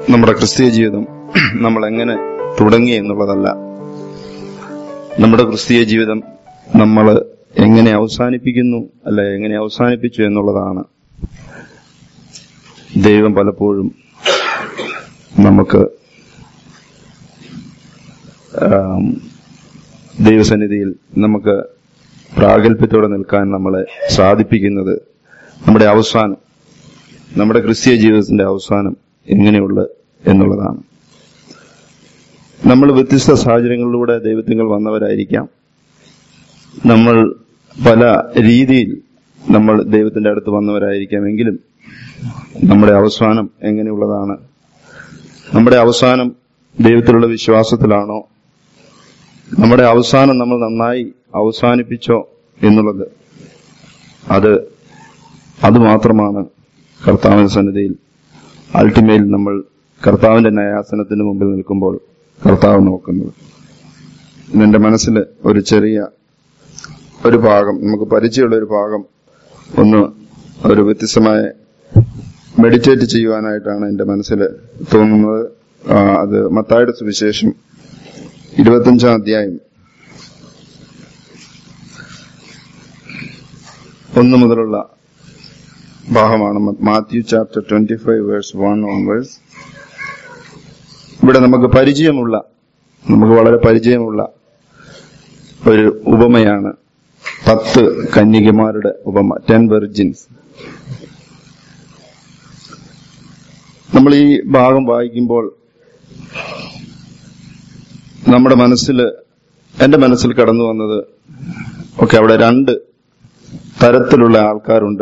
നമ്മുടെ ക്രിസ്തീയ ജീവിതം നമ്മൾ എങ്ങനെ തുടങ്ങി എന്നുള്ളതല്ല നമ്മുടെ ക്രിസ്തീയ ജീവിതം നമ്മൾ എങ്ങനെ അവസാനിപ്പിക്കുന്നു അല്ലെ എങ്ങനെ അവസാനിപ്പിച്ചു എന്നുള്ളതാണ് ദൈവം പലപ്പോഴും നമുക്ക് ആം, ദൈവസന്നിധിയിൽ നമുക്ക് പ്രാഗൽഭ്യത്തോടെ നിൽക്കാൻ നമ്മളെ സാധിപ്പിക്കുന്നത് നമ്മുടെ അവസാനം നമ്മുടെ ക്രിസ്തീയ ജീവിതത്തിന്റെ അവസാനം എങ്ങനെയുള്ള എന്നുള്ളതാണ് നമ്മൾ വ്യത്യസ്ത സാഹചര്യങ്ങളിലൂടെ ദൈവത്തിങ്ങൾ വന്നവരായിരിക്കാം നമ്മൾ പല രീതിയിൽ നമ്മൾ ദൈവത്തിന്റെ അടുത്ത് വന്നവരായിരിക്കാം എങ്കിലും നമ്മുടെ അവസാനം എങ്ങനെയുള്ളതാണ് നമ്മുടെ അവസാനം ദൈവത്തിലുള്ള വിശ്വാസത്തിലാണോ നമ്മുടെ അവസാനം നമ്മൾ നന്നായി അവസാനിപ്പിച്ചോ എന്നുള്ളത് അത് അത് മാത്രമാണ് കർത്താവിന്റെ സന്നിധിയിൽ അൾട്ടിമേറ്റ് നമ്മൾ കർത്താവിന്റെ ന്യായാസനത്തിന് മുമ്പിൽ നിൽക്കുമ്പോൾ കർത്താവ് നോക്കുന്നത് എന്റെ മനസ്സിൽ ഒരു ചെറിയ ഒരു ഭാഗം നമുക്ക് പരിചയമുള്ള ഒരു ഭാഗം ഒന്ന് ഒരു വ്യത്യസ്തമായ മെഡിറ്റേറ്റ് ചെയ്യുവാനായിട്ടാണ് എന്റെ മനസ്സിൽ തോന്നുന്നത് ആ, അത് മത്തായുടെ സുവിശേഷം ഇരുപത്തിയഞ്ചാം അധ്യായം ഒന്ന് മുതലുള്ള ഭാഗമാണ് Matthew chapter twenty five verse one on verse ഇവിടെ നമുക്ക് പരിചയമുള്ള നമുക്ക് വളരെ പരിചയമുള്ള ഒരു ഉപമയാണ് പത്ത് കന്യകമാരുടെ ഉപമ ടെൻ വെർജിൻസ് നമ്മൾ ഈ ഭാഗം വായിക്കുമ്പോൾ നമ്മുടെ മനസ്സിൽ എന്റെ മനസ്സിൽ കടന്നു വന്നത് ഓക്കെ അവിടെ രണ്ട് തരത്തിലുള്ള ആൾക്കാരുണ്ട്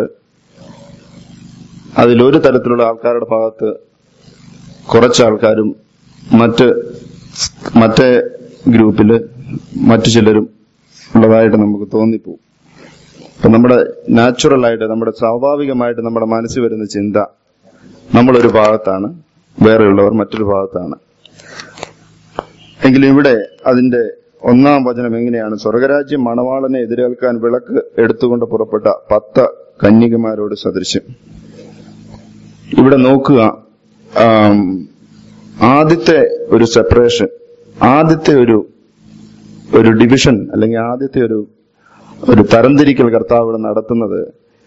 അതിലൊരു തരത്തിലുള്ള ആൾക്കാരുടെ ഭാഗത്ത് കുറച്ച് ആൾക്കാരും മറ്റ് മറ്റേ ഗ്രൂപ്പില് മറ്റു ചിലരും ഉള്ളതായിട്ട് നമുക്ക് തോന്നിപ്പോവും അപ്പൊ നമ്മുടെ നാച്ചുറൽ ആയിട്ട് നമ്മുടെ സ്വാഭാവികമായിട്ട് നമ്മുടെ മനസ്സിൽ വരുന്ന ചിന്ത നമ്മളൊരു ഭാഗത്താണ് വേറെയുള്ളവർ മറ്റൊരു ഭാഗത്താണ് എങ്കിലും ഇവിടെ അതിന്റെ ഒന്നാം വചനം എങ്ങനെയാണ് സ്വർഗരാജ്യം മണവാളനെ എതിരേൽക്കാൻ വിളക്ക് എടുത്തുകൊണ്ട് പുറപ്പെട്ട പത്ത് കന്യകമാരോട് സദൃശ്യം ഇവിടെ നോക്കുക ആം, ആദ്യത്തെ ഒരു സെപ്പറേഷൻ ആദ്യത്തെ ഒരു ഒരു ഡിവിഷൻ അല്ലെങ്കിൽ ആദ്യത്തെ ഒരു ഒരു തരംതിരിക്കൽ കർത്താവ് ഇവിടെ നടത്തുന്നത്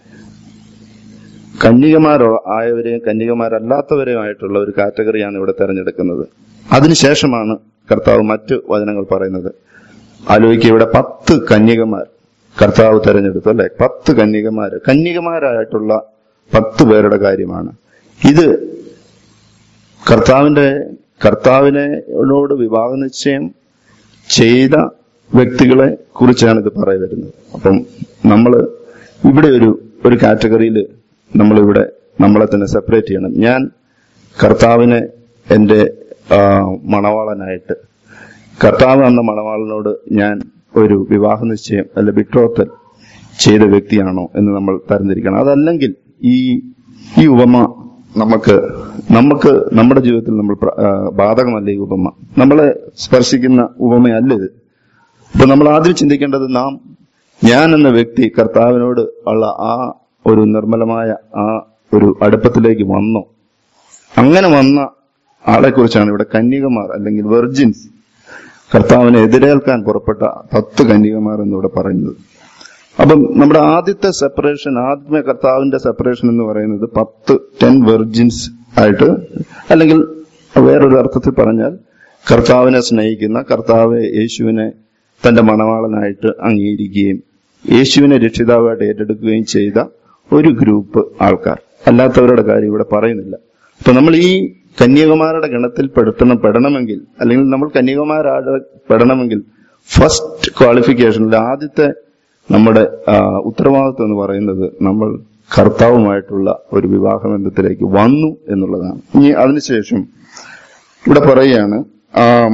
കന്യകമാരോ ആയവരെയും കന്യകമാരല്ലാത്തവരെയുമായിട്ടുള്ള ഒരു കാറ്റഗറിയാണ് ഇവിടെ തെരഞ്ഞെടുക്കുന്നത് അതിനുശേഷമാണ് കർത്താവ് മറ്റ് വചനങ്ങൾ പറയുന്നത് ആലോചിക്കുക ഇവിടെ പത്ത് കന്യകമാർ കർത്താവ് തെരഞ്ഞെടുത്തു അല്ലെ പത്ത് കന്യകമാര് കന്യകമാരായിട്ടുള്ള പത്ത് പേരുടെ കാര്യമാണ് ഇത് കർത്താവിന്റെ കർത്താവിനോട് വിവാഹ നിശ്ചയം ചെയ്ത വ്യക്തികളെ കുറിച്ചാണ് ഇത് പറയ വരുന്നത് അപ്പം നമ്മൾ ഇവിടെ ഒരു ഒരു കാറ്റഗറിയിൽ നമ്മളിവിടെ നമ്മളെ തന്നെ സെപ്പറേറ്റ് ചെയ്യണം ഞാൻ കർത്താവിനെ എന്റെ ആ, മണവാളനായിട്ട് കർത്താവ് എന്ന മണവാളനോട് ഞാൻ ഒരു വിവാഹ നിശ്ചയം അല്ലെ ബിട്രോത്തൽ ചെയ്ത വ്യക്തിയാണോ എന്ന് നമ്മൾ തരംതിരിക്കണം അതല്ലെങ്കിൽ ഈ ഈ ഉപമ നമുക്ക് നമുക്ക് നമ്മുടെ ജീവിതത്തിൽ നമ്മൾ പ്ര- ആ, ബാധകമല്ല ഈ ഉപമ നമ്മളെ സ്പർശിക്കുന്ന ഉപമയല്ല ഇത് ഇപ്പൊ നമ്മൾ ആദ്യം ചിന്തിക്കേണ്ടത് നാം ഞാൻ എന്ന വ്യക്തി കർത്താവിനോട് ഉള്ള ആ ഒരു നിർമ്മലമായ ആ ഒരു അടുപ്പത്തിലേക്ക് വന്നോ അങ്ങനെ വന്ന ആളെ കുറിച്ചാണ് ഇവിടെ കന്യകമാർ അല്ലെങ്കിൽ വെർജിൻസ് കർത്താവിനെ എതിരേൽക്കാൻ പുറപ്പെട്ട പത്ത് കന്യകമാർ എന്നിവിടെ പറയുന്നത് അപ്പം നമ്മുടെ ആദ്യത്തെ സെപ്പറേഷൻ ആദ്യമേ കർത്താവിന്റെ സെപ്പറേഷൻ എന്ന് പറയുന്നത് പത്ത് ടെൻ വെർജിൻസ് ആയിട്ട് അല്ലെങ്കിൽ വേറൊരു അർത്ഥത്തിൽ പറഞ്ഞാൽ കർത്താവിനെ സ്നേഹിക്കുന്ന കർത്താവ് യേശുവിനെ തന്റെ മണവാളനായിട്ട് അംഗീകരിക്കുകയും യേശുവിനെ രക്ഷിതാവായിട്ട് ഏറ്റെടുക്കുകയും ചെയ്ത ഒരു ഗ്രൂപ്പ് ആൾക്കാർ അല്ലാത്തവരുടെ കാര്യം ഇവിടെ പറയുന്നില്ല അപ്പൊ നമ്മൾ ഈ കന്യകുമാരുടെ ഗണത്തിൽ പെടുത്തണം പെടണമെങ്കിൽ അല്ലെങ്കിൽ നമ്മൾ കന്യകുമാരാടെ പെടണമെങ്കിൽ ഫസ്റ്റ് ക്വാളിഫിക്കേഷനിൽ ആദ്യത്തെ നമ്മുടെ ആ, ഉത്തരവാദിത്വം എന്ന് പറയുന്നത് നമ്മൾ കർത്താവുമായിട്ടുള്ള ഒരു വിവാഹ ബന്ധത്തിലേക്ക് വന്നു എന്നുള്ളതാണ് ഇനി അതിനുശേഷം ഇവിടെ പറയുകയാണ് ആം,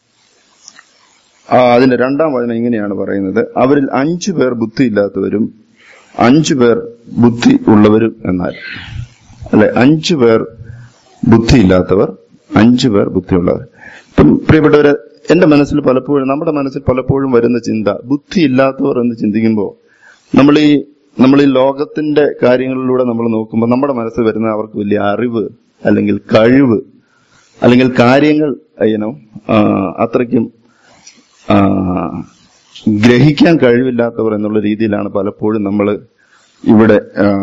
ആ, അതിന്റെ രണ്ടാം വചനം ഇങ്ങനെയാണ് പറയുന്നത് അവരിൽ അഞ്ചു പേർ ബുദ്ധിയില്ലാത്തവരും അഞ്ചു പേർ ബുദ്ധി ഉള്ളവരും എന്നാൽ അല്ലെ അഞ്ചു പേർ ബുദ്ധിയില്ലാത്തവർ അഞ്ചു പേർ ബുദ്ധിയുള്ളവർ ഇപ്പം പ്രിയപ്പെട്ടവരെ എന്റെ മനസ്സിൽ പലപ്പോഴും നമ്മുടെ മനസ്സിൽ പലപ്പോഴും വരുന്ന ചിന്ത ബുദ്ധിയില്ലാത്തവർ എന്ന് ചിന്തിക്കുമ്പോൾ നമ്മൾ ഈ നമ്മൾ ഈ ലോകത്തിന്റെ കാര്യങ്ങളിലൂടെ നമ്മൾ നോക്കുമ്പോൾ നമ്മുടെ മനസ്സിൽ വരുന്ന അവർക്ക് വലിയ അറിവ് അല്ലെങ്കിൽ കഴിവ് അല്ലെങ്കിൽ കാര്യങ്ങൾ അയ്യനോ അത്രയ്ക്കും ആ, ഗ്രഹിക്കാൻ കഴിവില്ലാത്തവർ എന്നുള്ള രീതിയിലാണ് പലപ്പോഴും നമ്മൾ ഇവിടെ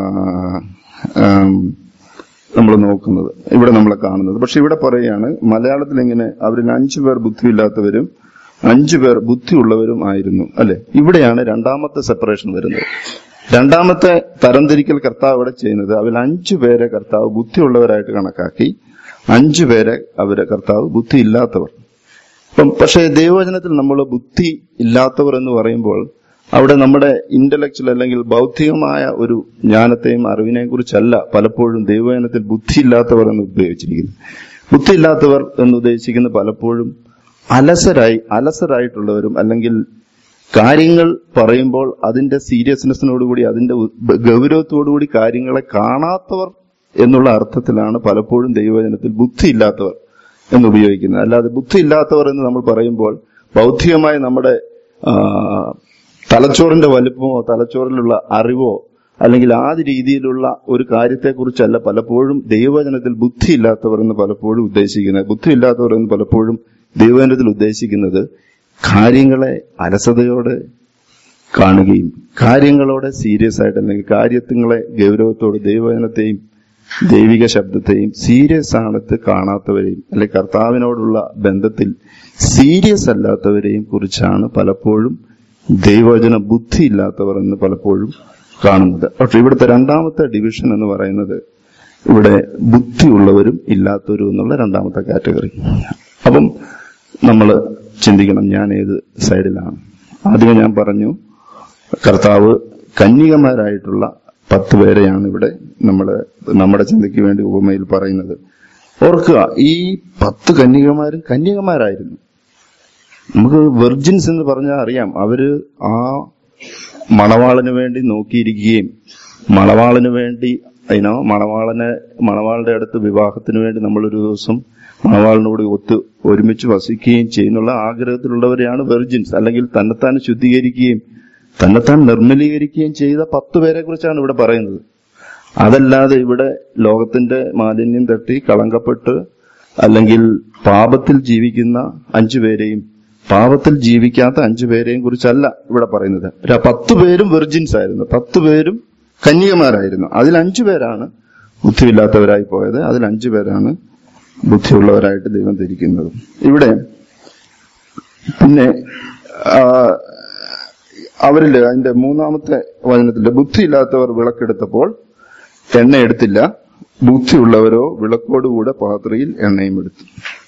നമ്മൾ നോക്കുന്നത് ഇവിടെ നമ്മൾ കാണുന്നത് പക്ഷെ ഇവിടെ പറയുകയാണ് മലയാളത്തിൽ ഇങ്ങനെ അവരിൽ അഞ്ചു പേർ ബുദ്ധിയില്ലാത്തവരും അഞ്ചു പേർ ബുദ്ധിയുള്ളവരും ആയിരുന്നു അല്ലെ ഇവിടെയാണ് രണ്ടാമത്തെ സെപ്പറേഷൻ വരുന്നത് രണ്ടാമത്തെ തരംതിരിക്കൽ കർത്താവ് ഇവിടെ ചെയ്യുന്നത് അവരിൽ അഞ്ചു പേരെ കർത്താവ് ബുദ്ധിയുള്ളവരായിട്ട് കണക്കാക്കി അഞ്ചു പേരെ അവരെ കർത്താവ് ബുദ്ധിയില്ലാത്തവർ ഇപ്പം പക്ഷേ ദൈവവചനത്തിൽ നമ്മൾ ബുദ്ധി ഇല്ലാത്തവർ എന്ന് പറയുമ്പോൾ അവിടെ നമ്മുടെ ഇന്റലക്ച്വൽ അല്ലെങ്കിൽ ബൗദ്ധികമായ ഒരു ജ്ഞാനത്തെയും അറിവിനെയും കുറിച്ചല്ല പലപ്പോഴും ദൈവവചനത്തിൽ ബുദ്ധിയില്ലാത്തവർ എന്ന് ഉപയോഗിച്ചിരിക്കുന്നത് ബുദ്ധിയില്ലാത്തവർ എന്ന് ഉദ്ദേശിക്കുന്ന പലപ്പോഴും അലസരായി അലസരായിട്ടുള്ളവരും അല്ലെങ്കിൽ കാര്യങ്ങൾ പറയുമ്പോൾ അതിന്റെ സീരിയസ്നെസ്സിനോടുകൂടി അതിന്റെ ഉ- ഗൗരവത്തോടുകൂടി കാര്യങ്ങളെ കാണാത്തവർ എന്നുള്ള അർത്ഥത്തിലാണ് പലപ്പോഴും ദൈവവചനത്തിൽ ബുദ്ധിയില്ലാത്തവർ എന്ന് ഉപയോഗിക്കുന്നത് അല്ലാതെ ബുദ്ധിയില്ലാത്തവർ എന്ന് നമ്മൾ പറയുമ്പോൾ ബൗദ്ധികമായി നമ്മുടെ ആ, തലച്ചോറിന്റെ വലുപ്പമോ തലച്ചോറിലുള്ള അറിവോ അല്ലെങ്കിൽ ആ രീതിയിലുള്ള ഒരു കാര്യത്തെക്കുറിച്ചല്ല പലപ്പോഴും ദൈവവചനത്തിൽ ബുദ്ധിയില്ലാത്തവർ എന്ന് പലപ്പോഴും ഉദ്ദേശിക്കുന്നത് ബുദ്ധിയില്ലാത്തവർ എന്ന് പലപ്പോഴും ദൈവവചനത്തിൽ ഉദ്ദേശിക്കുന്നത് കാര്യങ്ങളെ അലസതയോടെ കാണുകയും കാര്യങ്ങളോടെ സീരിയസ് ആയിട്ട് അല്ലെങ്കിൽ കാര്യങ്ങളെ ഗൗരവത്തോട് ദൈവവചനത്തെയും ദൈവിക ശബ്ദത്തെയും സീരിയസ് ആണത്ത് കാണാത്തവരെയും അല്ലെ കർത്താവിനോടുള്ള ബന്ധത്തിൽ സീരിയസ് അല്ലാത്തവരെയും കുറിച്ചാണ് പലപ്പോഴും ദൈവവചന ബുദ്ധിയില്ലാത്തവർ എന്ന് പലപ്പോഴും കാണുന്നത് പക്ഷെ ഇവിടുത്തെ രണ്ടാമത്തെ ഡിവിഷൻ എന്ന് പറയുന്നത് ഇവിടെ ബുദ്ധിയുള്ളവരും ഇല്ലാത്തവരും എന്നുള്ള രണ്ടാമത്തെ കാറ്റഗറി അപ്പം നമ്മൾ ചിന്തിക്കണം ഞാൻ ഏത് സൈഡിലാണ് ആദ്യമേ ഞാൻ പറഞ്ഞു കർത്താവ് കന്യകമാരായിട്ടുള്ള പത്ത് പേരെയാണ് ഇവിടെ നമ്മൾ നമ്മുടെ ചിന്തയ്ക്ക് വേണ്ടി ഉപമയിൽ പറയുന്നത് ഓർക്കുക ഈ പത്ത് കന്യകമാരും കന്യകമാരായിരുന്നു നമുക്ക് വെർജിൻസ് എന്ന് പറഞ്ഞാൽ അറിയാം അവര് ആ മണവാളന് വേണ്ടി നോക്കിയിരിക്കുകയും മണവാളന് വേണ്ടി അതിനോ മണവാളനെ മണവാളുടെ അടുത്ത് വിവാഹത്തിന് വേണ്ടി നമ്മളൊരു ദിവസം മണവാളിനോട് ഒത്ത് ഒരുമിച്ച് വസിക്കുകയും ചെയ്യുന്നുള്ള ആഗ്രഹത്തിലുള്ളവരെയാണ് വെർജിൻസ് അല്ലെങ്കിൽ തന്നെത്താൻ ശുദ്ധീകരിക്കുകയും തന്നെത്താൻ നിർമ്മലീകരിക്കുകയും ചെയ്ത പത്ത് പേരെ കുറിച്ചാണ് ഇവിടെ പറയുന്നത് അതല്ലാതെ ഇവിടെ ലോകത്തിന്റെ മാലിന്യം തട്ടി കളങ്കപ്പെട്ട് അല്ലെങ്കിൽ പാപത്തിൽ ജീവിക്കുന്ന അഞ്ചു പേരെയും പാപത്തിൽ ജീവിക്കാത്ത അഞ്ചു പേരെയും കുറിച്ചല്ല ഇവിടെ പറയുന്നത് ഒരു പത്ത് പേരും വെർജിൻസ് ആയിരുന്നു പത്ത് പേരും കന്യകമാരായിരുന്നു അതിൽ അഞ്ചു പേരാണ് ബുദ്ധിയില്ലാത്തവരായി പോയത് അതിൽ അഞ്ചു പേരാണ് ബുദ്ധിയുള്ളവരായിട്ട് ദൈവം ധരിക്കുന്നത് ഇവിടെ പിന്നെ ആ, അവരില് അതിന്റെ മൂന്നാമത്തെ വചനത്തില് ബുദ്ധിയില്ലാത്തവർ വിളക്കെടുത്തപ്പോൾ എണ്ണ എടുത്തില്ല ബുദ്ധിയുള്ളവരോ വിളക്കോടുകൂടെ പാത്രയിൽ എണ്ണയും എടുത്തു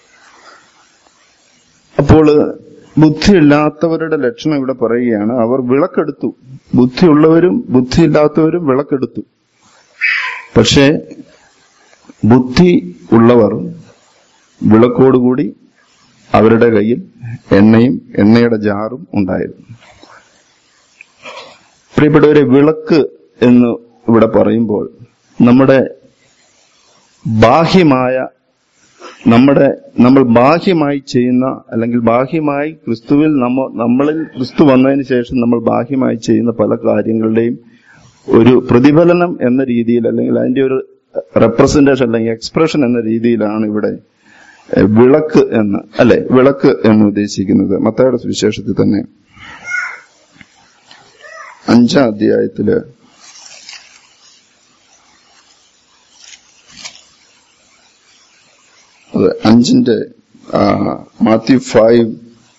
അപ്പോൾ ബുദ്ധിയില്ലാത്തവരുടെ ലക്ഷണം ഇവിടെ പറയുകയാണ് അവർ വിളക്കെടുത്തു ബുദ്ധിയുള്ളവരും ബുദ്ധിയില്ലാത്തവരും വിളക്കെടുത്തു പക്ഷേ ബുദ്ധി ഉള്ളവർ വിളക്കോടുകൂടി അവരുടെ കയ്യിൽ എണ്ണയും എണ്ണയുടെ ജാറും ഉണ്ടായിരുന്നു പ്രിയപ്പെട്ടവരെ വിളക്ക് എന്ന് ഇവിടെ പറയുമ്പോൾ നമ്മുടെ ബാഹ്യമായ നമ്മുടെ നമ്മൾ ബാഹ്യമായി ചെയ്യുന്ന അല്ലെങ്കിൽ ബാഹ്യമായി ക്രിസ്തുവിൽ നമ്മ നമ്മളിൽ ക്രിസ്തു വന്നതിന് ശേഷം നമ്മൾ ബാഹ്യമായി ചെയ്യുന്ന പല കാര്യങ്ങളുടെയും ഒരു പ്രതിഫലനം എന്ന രീതിയിൽ അല്ലെങ്കിൽ അതിന്റെ ഒരു റെപ്രസെന്റേഷൻ അല്ലെങ്കിൽ എക്സ്പ്രഷൻ എന്ന രീതിയിലാണ് ഇവിടെ എഹ്, വിളക്ക് എന്ന് അല്ലെ വിളക്ക് എന്ന് ഉദ്ദേശിക്കുന്നത് മത്തയുടെ സുവിശേഷത്തിൽ തന്നെ അഞ്ചാം അധ്യായത്തില് അത് അഞ്ചിന്റെ മാത്യു ഫൈവ്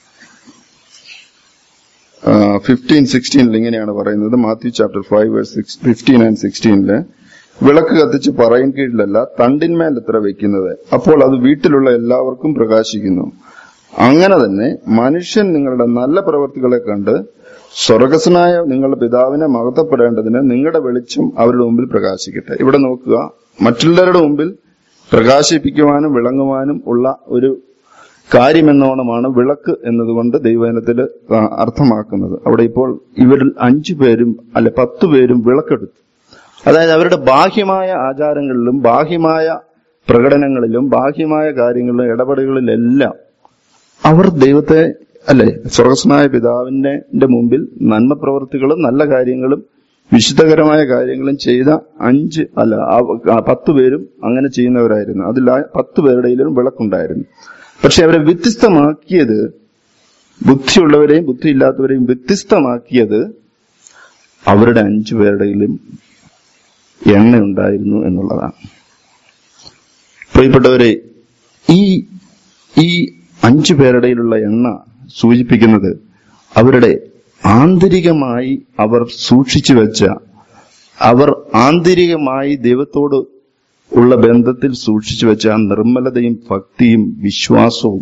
ഫിഫ്റ്റീൻ സിക്സ്റ്റീനിൽ ഇങ്ങനെയാണ് പറയുന്നത് Matthew chapter five fifteen and സിക്സ്റ്റീനില് വിളക്ക് കത്തിച്ച് പറയും കീഴിലല്ല തണ്ടിന്മേൽ എത്ര വെക്കുന്നത് അപ്പോൾ അത് വീട്ടിലുള്ള എല്ലാവർക്കും പ്രകാശിക്കുന്നു അങ്ങനെ തന്നെ മനുഷ്യൻ നിങ്ങളുടെ നല്ല പ്രവൃത്തികളെ കണ്ട് സ്വർഗസ്വനായ നിങ്ങളുടെ പിതാവിനെ മഹത്വപ്പെടേണ്ടതിന് നിങ്ങളുടെ വെളിച്ചം അവരുടെ മുമ്പിൽ പ്രകാശിക്കട്ടെ ഇവിടെ നോക്കുക മറ്റുള്ളവരുടെ മുമ്പിൽ പ്രകാശിപ്പിക്കുവാനും വിളങ്ങുവാനും ഉള്ള ഒരു കാര്യമെന്നോണമാണ് വിളക്ക് എന്നതുകൊണ്ട് ദൈവജനത്തിൽ അർത്ഥമാക്കുന്നത് അവിടെ ഇപ്പോൾ ഇവരിൽ അഞ്ചു പേരും അല്ലെ പത്തു പേരും വിളക്കെടുത്തു അതായത് അവരുടെ ബാഹ്യമായ ആചാരങ്ങളിലും ബാഹ്യമായ പ്രകടനങ്ങളിലും ബാഹ്യമായ കാര്യങ്ങളിലും ഇടപെടലുകളിലെല്ലാം അവർ ദൈവത്തെ അല്ലെ സ്വർഗസ്വനായ പിതാവിന്റെ ന്റെ മുമ്പിൽ നന്മ പ്രവൃത്തികളും നല്ല കാര്യങ്ങളും വിശുദ്ധകരമായ കാര്യങ്ങളും ചെയ്ത അഞ്ച് അല്ല ആ- ആ പത്ത് പേരും അങ്ങനെ ചെയ്യുന്നവരായിരുന്നു അതിൽ ആ പത്ത് പേരുടെയിലും വിളക്കുണ്ടായിരുന്നു പക്ഷെ അവരെ വ്യത്യസ്തമാക്കിയത് ബുദ്ധിയുള്ളവരെയും ബുദ്ധിയില്ലാത്തവരെയും വ്യത്യസ്തമാക്കിയത് അവരുടെ അഞ്ചു പേരുടെയിലും എണ്ണ ഉണ്ടായിരുന്നു എന്നുള്ളതാണ് പ്രിയപ്പെട്ടവരെ ഈ ഈ അഞ്ചു പേരുടെയിലുള്ള എണ്ണ സൂചിപ്പിക്കുന്നത് അവരുടെ ആന്തരികമായി അവർ സൂക്ഷിച്ചു വെച്ച അവർ ആന്തരികമായി ദൈവത്തോട് ഉള്ള ബന്ധത്തിൽ സൂക്ഷിച്ചു വെച്ച ആ നിർമ്മലതയും ഭക്തിയും വിശ്വാസവും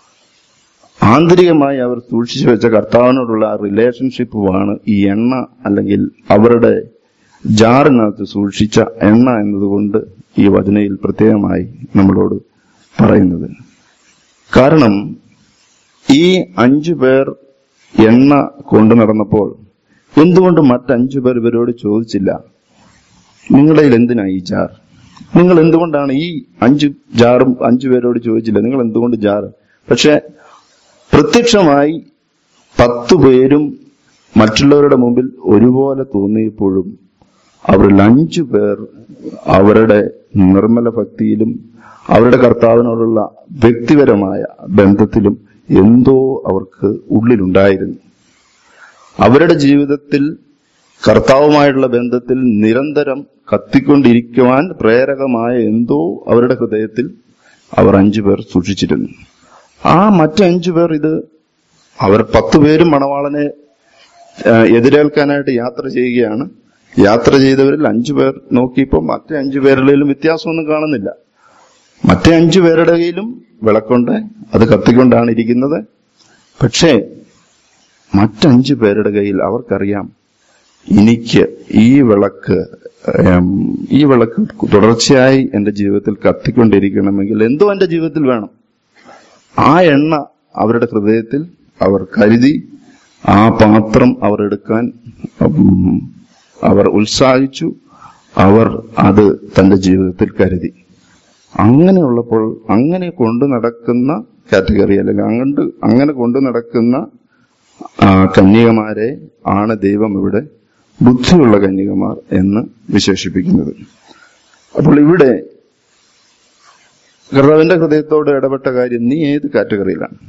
ആന്തരികമായി അവർ സൂക്ഷിച്ചു വെച്ച കർത്താവിനോടുള്ള ആ റിലേഷൻഷിപ്പുമാണ് ഈ എണ്ണ അല്ലെങ്കിൽ അവരുടെ ജാറിനകത്ത് സൂക്ഷിച്ച എണ്ണ എന്നതുകൊണ്ട് ഈ വചനയിൽ പ്രത്യേകമായി നമ്മളോട് പറയുന്നത് കാരണം ഈ അഞ്ചു പേർ എണ്ണ കൊണ്ടു നടന്നപ്പോൾ എന്തുകൊണ്ട് മറ്റഞ്ചു പേർ ഇവരോട് ചോദിച്ചില്ല നിങ്ങളുടെ കയ്യിൽ എന്തിനാ ഈ ജാർ നിങ്ങൾ എന്തുകൊണ്ടാണ് ഈ അഞ്ച് ജാറും അഞ്ചു പേരോട് ചോദിച്ചില്ല നിങ്ങൾ എന്തുകൊണ്ട് ജാറ് പക്ഷെ പ്രത്യക്ഷമായി പത്തു പേരും മറ്റുള്ളവരുടെ മുമ്പിൽ ഒരുപോലെ തോന്നിയപ്പോഴും അവരിൽ അഞ്ചു പേർ അവരുടെ നിർമ്മല ഭക്തിയിലും അവരുടെ കർത്താവിനോടുള്ള വ്യക്തിപരമായ ബന്ധത്തിലും എന്തോ അവർക്ക് ഉള്ളിലുണ്ടായിരുന്നു അവരുടെ ജീവിതത്തിൽ കർത്താവുമായിട്ടുള്ള ബന്ധത്തിൽ നിരന്തരം കത്തിക്കൊണ്ടിരിക്കുവാൻ പ്രേരകമായ എന്തോ അവരുടെ ഹൃദയത്തിൽ അവർ അഞ്ചു പേർ സൂക്ഷിച്ചിരുന്നു ആ മറ്റഞ്ചു പേർ ഇത് അവർ പത്തു പേരും മണവാളനെ ആ, എതിരേൽക്കാനായിട്ട് യാത്ര ചെയ്യുകയാണ് യാത്ര ചെയ്തവരിൽ അഞ്ചു പേർ നോക്കിയപ്പോൾ മറ്റേ അഞ്ചു പേരുടെയിലും വ്യത്യാസമൊന്നും കാണുന്നില്ല മറ്റേ അഞ്ചു പേരുടെ കയ്യിലും വിളക്കുണ്ട് അത് കത്തിക്കൊണ്ടാണ് ഇരിക്കുന്നത് പക്ഷേ മറ്റഞ്ചു പേരുടെ കയ്യിൽ അവർക്കറിയാം എനിക്ക് ഈ വിളക്ക് ഉം, ഈ വിളക്ക് തുടർച്ചയായി എന്റെ ജീവിതത്തിൽ കത്തിക്കൊണ്ടിരിക്കണമെങ്കിൽ എന്തോ എന്റെ ജീവിതത്തിൽ വേണം ആ എണ്ണ അവരുടെ ഹൃദയത്തിൽ അവർ കരുതി ആ പാത്രം അവർ എടുക്കാൻ ഉം, അവർ ഉത്സാഹിച്ചു അവർ അത് തന്റെ ജീവിതത്തിൽ കരുതി അങ്ങനെയുള്ളപ്പോൾ അങ്ങനെ കൊണ്ടു നടക്കുന്ന കാറ്റഗറി അല്ലെങ്കിൽ അങ്ങോട്ട് അങ്ങനെ കൊണ്ടു നടക്കുന്ന ആ, കന്യകമാരെ ആണ് ദൈവം ഇവിടെ ബുദ്ധിയുള്ള കന്യകമാർ എന്ന് വിശേഷിപ്പിക്കുന്നത് അപ്പോൾ ഇവിടെ കർത്താവിന്റെ ഹൃദയത്തോട് ഇടപെട്ട കാര്യം നീ ഏത് കാറ്റഗറിയിലാണ്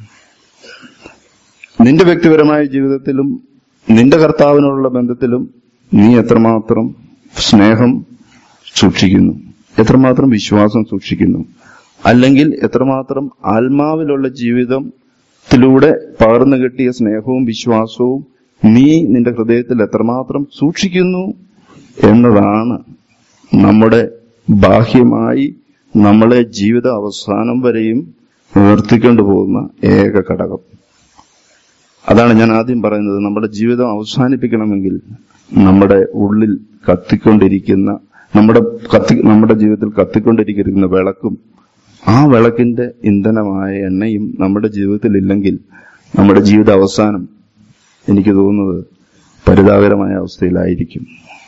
നിന്റെ വ്യക്തിപരമായ ജീവിതത്തിലും നിന്റെ കർത്താവിനോടുള്ള ബന്ധത്തിലും നീ എത്രമാത്രം സ്നേഹം സൂക്ഷിക്കുന്നു എത്രമാത്രം വിശ്വാസം സൂക്ഷിക്കുന്നു അല്ലെങ്കിൽ എത്രമാത്രം ആത്മാവിലുള്ള ജീവിതത്തിലൂടെ പകർന്നു കിട്ടിയ സ്നേഹവും വിശ്വാസവും നീ നിന്റെ ഹൃദയത്തിൽ എത്രമാത്രം സൂക്ഷിക്കുന്നു എന്നതാണ് നമ്മുടെ ബാഹ്യമായി നമ്മളെ ജീവിത അവസാനം വരെയും ഉയർത്തിക്കൊണ്ടു പോകുന്ന ഏക ഘടകം അതാണ് ഞാൻ ആദ്യം പറയുന്നത് നമ്മുടെ ജീവിതം അവസാനിപ്പിക്കണമെങ്കിൽ നമ്മുടെ ഉള്ളിൽ കത്തിക്കൊണ്ടിരിക്കുന്ന നമ്മുടെ കത്തി നമ്മുടെ ജീവിതത്തിൽ കത്തിക്കൊണ്ടിരിക്കുന്ന വിളക്കും ആ വിളക്കിന്റെ ഇന്ധനമായ എണ്ണയും നമ്മുടെ ജീവിതത്തിൽ ഇല്ലെങ്കിൽ നമ്മുടെ ജീവിത അവസാനം എനിക്ക് തോന്നുന്നത് പരിതാപകരമായ അവസ്ഥയിലായിരിക്കും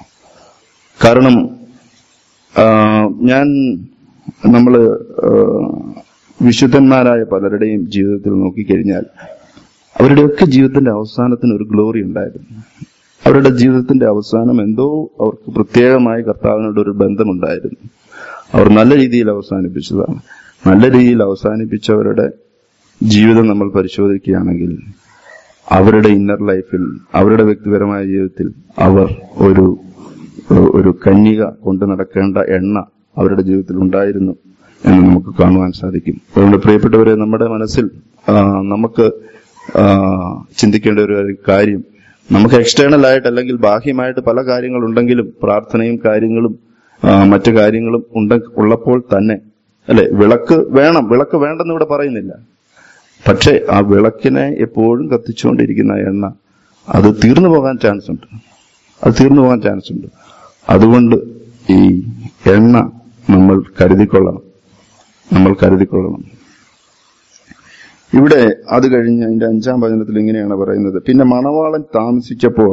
കാരണം ആ, ഞാൻ നമ്മള് ആ, വിശുദ്ധന്മാരായ പലരുടെയും ജീവിതത്തിൽ നോക്കിക്കഴിഞ്ഞാൽ അവരുടെയൊക്കെ ജീവിതത്തിന്റെ അവസാനത്തിന് ഒരു ഗ്ലോറി ഉണ്ടായിരുന്നു അവരുടെ ജീവിതത്തിന്റെ അവസാനം എന്തോ അവർക്ക് പ്രത്യേകമായി കർത്താവിനോട് ഒരു ബന്ധമുണ്ടായിരുന്നു അവർ നല്ല രീതിയിൽ അവസാനിപ്പിച്ചതാണ് നല്ല രീതിയിൽ അവസാനിപ്പിച്ചവരുടെ ജീവിതം നമ്മൾ പരിശോധിക്കുകയാണെങ്കിൽ അവരുടെ ഇന്നർ ലൈഫിൽ അവരുടെ വ്യക്തിപരമായ ജീവിതത്തിൽ അവർ ഒരു ഒരു കന്യക കൊണ്ടു നടക്കേണ്ട എണ്ണ അവരുടെ ജീവിതത്തിൽ ഉണ്ടായിരുന്നു എന്ന് നമുക്ക് കാണുവാൻ സാധിക്കും അതുകൊണ്ട് പ്രിയപ്പെട്ടവരെ നമ്മുടെ മനസ്സിൽ ആ, നമുക്ക് ആ, ചിന്തിക്കേണ്ട ഒരു കാര്യം നമുക്ക് എക്സ്റ്റേണൽ ആയിട്ട് അല്ലെങ്കിൽ ബാഹ്യമായിട്ട് പല കാര്യങ്ങളുണ്ടെങ്കിലും പ്രാർത്ഥനയും കാര്യങ്ങളും ആ, മറ്റു കാര്യങ്ങളും ഉണ്ട ഉള്ളപ്പോൾ തന്നെ അല്ലെ വിളക്ക് വേണം വിളക്ക് വേണ്ടെന്ന് ഇവിടെ പറയുന്നില്ല പക്ഷെ ആ വിളക്കിനെ എപ്പോഴും കത്തിച്ചുകൊണ്ടിരിക്കുന്ന എണ്ണ അത് തീർന്നു പോകാൻ ചാൻസ് ഉണ്ട് അത് തീർന്നു പോകാൻ ചാൻസ് ഉണ്ട് അതുകൊണ്ട് ഈ എണ്ണ നമ്മൾ കരുതിക്കൊള്ളണം നമ്മൾ കരുതിക്കൊള്ളണം ഇവിടെ അത് കഴിഞ്ഞ് അതിന്റെ അഞ്ചാം വചനത്തിൽ ഇങ്ങനെയാണ് പറയുന്നത് പിന്നെ മണവാളൻ താമസിച്ചപ്പോൾ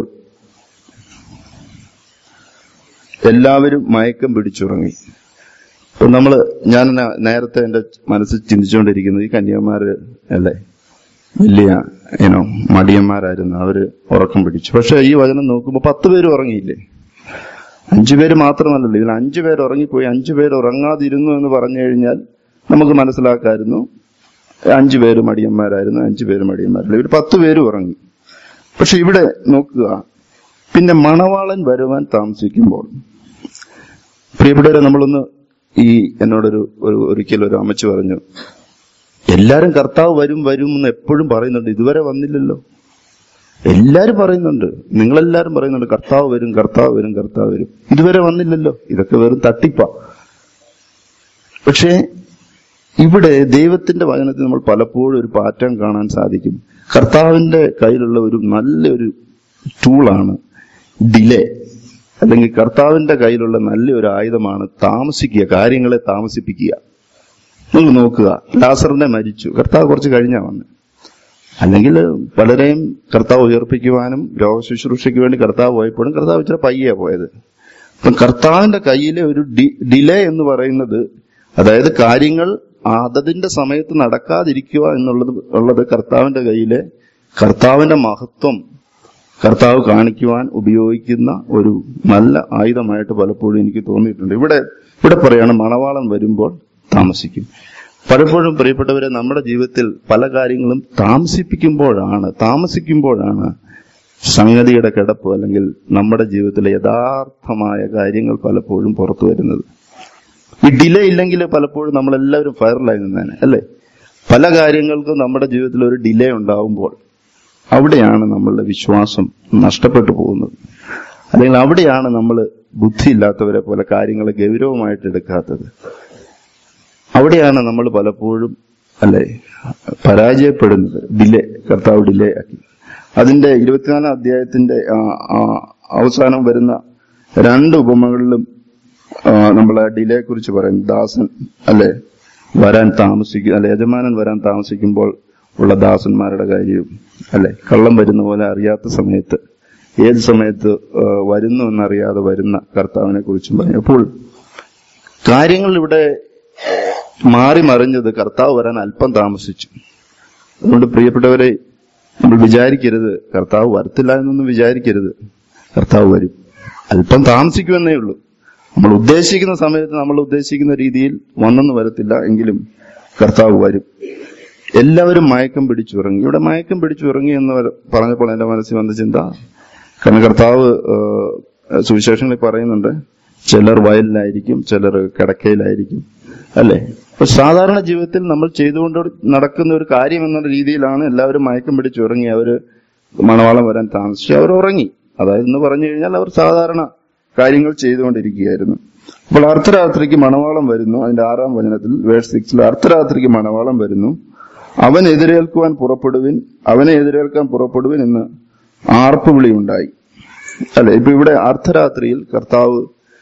എല്ലാവരും മയക്കം പിടിച്ചുറങ്ങി അപ്പൊ നമ്മള് ഞാൻ ന- നേരത്തെ എന്റെ മനസ്സിൽ ചിന്തിച്ചുകൊണ്ടിരിക്കുന്നത് ഈ കന്യാമാര് അല്ലേ വലിയ ഏനോ മടിയന്മാരായിരുന്നു അവര് ഉറക്കം പിടിച്ചു പക്ഷെ ഈ വചനം നോക്കുമ്പോ പത്ത് പേര് ഉറങ്ങിയില്ലേ അഞ്ചു പേര് മാത്രമല്ലല്ലോ ഇതിൽ അഞ്ചു പേര് ഉറങ്ങിപ്പോയി അഞ്ചു പേര് ഉറങ്ങാതിരുന്നു എന്ന് പറഞ്ഞു കഴിഞ്ഞാൽ നമുക്ക് മനസ്സിലാക്കായിരുന്നു അഞ്ചു പേര് മടിയന്മാരായിരുന്നു അഞ്ചു പേര് മടിയന്മാരല്ല ഇവർ പത്ത് പേര് ഉറങ്ങി പക്ഷെ ഇവിടെ നോക്കുക പിന്നെ മണവാളൻ വരുവാൻ താമസിക്കുമ്പോൾ പ്രിയപ്പെട്ടവരെ നമ്മളൊന്ന് ഈ എന്നോടൊരു ഒരു ഒരിക്കൽ ഒരു അമ്മച്ചു പറഞ്ഞു എല്ലാരും കർത്താവ് വരും വരും എന്ന് എപ്പോഴും പറയുന്നുണ്ട് ഇതുവരെ വന്നില്ലല്ലോ എല്ലാരും പറയുന്നുണ്ട് നിങ്ങളെല്ലാരും പറയുന്നുണ്ട് കർത്താവ് വരും കർത്താവ് വരും കർത്താവ് വരും ഇതുവരെ വന്നില്ലല്ലോ ഇതൊക്കെ വെറും തട്ടിപ്പാ പക്ഷേ ഇവിടെ ദൈവത്തിന്റെ വചനത്തിൽ നമ്മൾ പലപ്പോഴും ഒരു പാറ്റേൺ കാണാൻ സാധിക്കും കർത്താവിന്റെ കയ്യിലുള്ള ഒരു നല്ലൊരു ടൂളാണ് ഡിലേ അല്ലെങ്കിൽ കർത്താവിന്റെ കയ്യിലുള്ള നല്ലൊരു ആയുധമാണ് താമസിക്കുക കാര്യങ്ങളെ താമസിപ്പിക്കുക നിങ്ങൾ നോക്കുക ലാസറിനെ മരിച്ചു കർത്താവ് കുറച്ച് കഴിഞ്ഞാ വന്ന് അല്ലെങ്കിൽ പലരെയും കർത്താവ് ഉയർപ്പിക്കുവാനും രോഗശുശ്രൂഷയ്ക്ക് വേണ്ടി കർത്താവ് പോയപ്പോഴും കർത്താവ് ഇച്ചിരി പയ്യെ പോയത് അപ്പം കർത്താവിന്റെ കയ്യിലെ ഒരു ഡിലേ എന്ന് പറയുന്നത് അതായത് കാര്യങ്ങൾ അതതിന്റെ സമയത്ത് നടക്കാതിരിക്കുക എന്നുള്ളത് ഉള്ളത് കർത്താവിന്റെ കയ്യിലെ കർത്താവിന്റെ മഹത്വം കർത്താവ് കാണിക്കുവാൻ ഉപയോഗിക്കുന്ന ഒരു നല്ല ആയുധമായിട്ട് പലപ്പോഴും എനിക്ക് തോന്നിയിട്ടുണ്ട് ഇവിടെ ഇവിടെ പറയാണ് മണവാളൻ വരുമ്പോൾ താമസിക്കും പലപ്പോഴും പ്രിയപ്പെട്ടവരെ നമ്മുടെ ജീവിതത്തിൽ പല കാര്യങ്ങളും താമസിപ്പിക്കുമ്പോഴാണ് താമസിക്കുമ്പോഴാണ് സംഗതിയുടെ കിടപ്പ് അല്ലെങ്കിൽ നമ്മുടെ ജീവിതത്തിലെ യഥാർത്ഥമായ കാര്യങ്ങൾ പലപ്പോഴും പുറത്തു വരുന്നത് ഈ ഡിലേ ഇല്ലെങ്കിൽ പലപ്പോഴും നമ്മളെല്ലാവരും ഫയറിലായി നിന്നേനെ അല്ലേ പല കാര്യങ്ങൾക്കും നമ്മുടെ ജീവിതത്തിൽ ഒരു ഡിലേ ഉണ്ടാവുമ്പോൾ അവിടെയാണ് നമ്മളുടെ വിശ്വാസം നഷ്ടപ്പെട്ടു പോകുന്നത് അല്ലെങ്കിൽ അവിടെയാണ് നമ്മൾ ബുദ്ധിയില്ലാത്തവരെ പോലെ കാര്യങ്ങളെ ഗൗരവമായിട്ട് എടുക്കാത്തത് അവിടെയാണ് നമ്മൾ പലപ്പോഴും അല്ലെ പരാജയപ്പെടുന്നത് ഡിലേ കർത്താവ് ഡിലേ ആക്കി അതിന്റെ ഇരുപത്തിനാലാം അധ്യായത്തിന്റെ ആ, ആ, അവസാനം വരുന്ന രണ്ട് ഉപമകളിലും ആ, നമ്മളെ ഡിലേ കുറിച്ച് പറയും ദാസൻ അല്ലെ വരാൻ താമസിക്കും അല്ലെ യജമാനൻ വരാൻ താമസിക്കുമ്പോൾ ഉള്ള ദാസന്മാരുടെ കാര്യവും അല്ലെ കള്ളം വരുന്ന പോലെ അറിയാത്ത സമയത്ത് ഏത് സമയത്ത് ആ, വരുന്നു എന്നറിയാതെ വരുന്ന കർത്താവിനെ കുറിച്ചും പറയും അപ്പോൾ കാര്യങ്ങൾ ഇവിടെ മാറി മറിഞ്ഞത് കർത്താവ് വരാൻ അല്പം താമസിച്ചു അതുകൊണ്ട് പ്രിയപ്പെട്ടവരെ നമ്മൾ വിചാരിക്കരുത് കർത്താവ് വരത്തില്ല എന്നൊന്നും വിചാരിക്കരുത് കർത്താവ് വരും അല്പം താമസിക്കുമെന്നേ ഉള്ളൂ നമ്മൾ ഉദ്ദേശിക്കുന്ന സമയത്ത് നമ്മൾ ഉദ്ദേശിക്കുന്ന രീതിയിൽ വന്നെന്ന് വരത്തില്ല എങ്കിലും കർത്താവ് വരും എല്ലാവരും മയക്കം പിടിച്ചുറങ്ങി ഇവിടെ മയക്കം പിടിച്ചുറങ്ങി എന്ന് വര- പറഞ്ഞപ്പോൾ എന്റെ മനസ്സിൽ വന്ന ചിന്ത കാരണം കർത്താവ് ഏഹ്, സുവിശേഷങ്ങളിൽ പറയുന്നുണ്ട് ചിലർ വയലിലായിരിക്കും ചിലർ കിടക്കയിലായിരിക്കും അല്ലേ അപ്പൊ സാധാരണ ജീവിതത്തിൽ നമ്മൾ ചെയ്തുകൊണ്ട് നടക്കുന്ന ഒരു കാര്യം എന്നുള്ള രീതിയിലാണ് എല്ലാവരും മയക്കം പിടിച്ച് ഉറങ്ങി അവര് മണവാളം വരാൻ താമസിച്ചു അവർ ഉറങ്ങി അതായത് എന്ന് പറഞ്ഞു കഴിഞ്ഞാൽ അവർ സാധാരണ കാര്യങ്ങൾ ചെയ്തുകൊണ്ടിരിക്കുകയായിരുന്നു അപ്പോൾ അർദ്ധരാത്രിക്ക് മണവാളം വരുന്നു അതിന്റെ ആറാം വചനത്തിൽ വേഴ്സ് സിക്സിൽ അർദ്ധരാത്രിക്ക് മണവാളം വരുന്നു അവൻ എതിരേൽക്കുവാൻ പുറപ്പെടുവിൻ അവനെ എതിരേൽക്കാൻ പുറപ്പെടുവിൻ എന്ന് ആർപ്പുവിളി ഉണ്ടായി അല്ലെ ഇപ്പൊ ഇവിടെ അർദ്ധരാത്രിയിൽ കർത്താവ്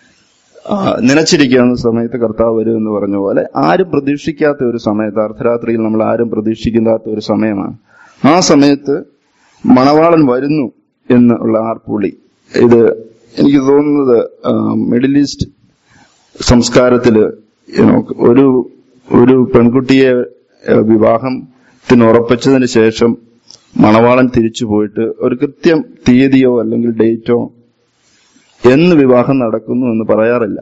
ആ, നനച്ചിരിക്കുന്ന സമയത്ത് കർത്താവ് വരും എന്ന് പറഞ്ഞ പോലെ ആരും പ്രതീക്ഷിക്കാത്ത ഒരു സമയത്ത് അർദ്ധരാത്രിയിൽ നമ്മൾ ആരും പ്രതീക്ഷിക്കാത്ത ഒരു സമയമാണ് ആ സമയത്ത് മണവാളൻ വരുന്നു എന്നുള്ള ആർപ്പുളി ഇത് എനിക്ക് തോന്നുന്നത് ആ, മിഡിൽ ഈസ്റ്റ് സംസ്കാരത്തില് you know, ഒരു ഒരു പെൺകുട്ടിയെ ആ, വിവാഹത്തിന് ഉറപ്പിച്ചതിന് ശേഷം മണവാളൻ തിരിച്ചു പോയിട്ട് ഒരു കൃത്യം തീയതിയോ അല്ലെങ്കിൽ ഡേറ്റോ എന്ന് വിവാഹം നടക്കുന്നു എന്ന് പറയാറില്ല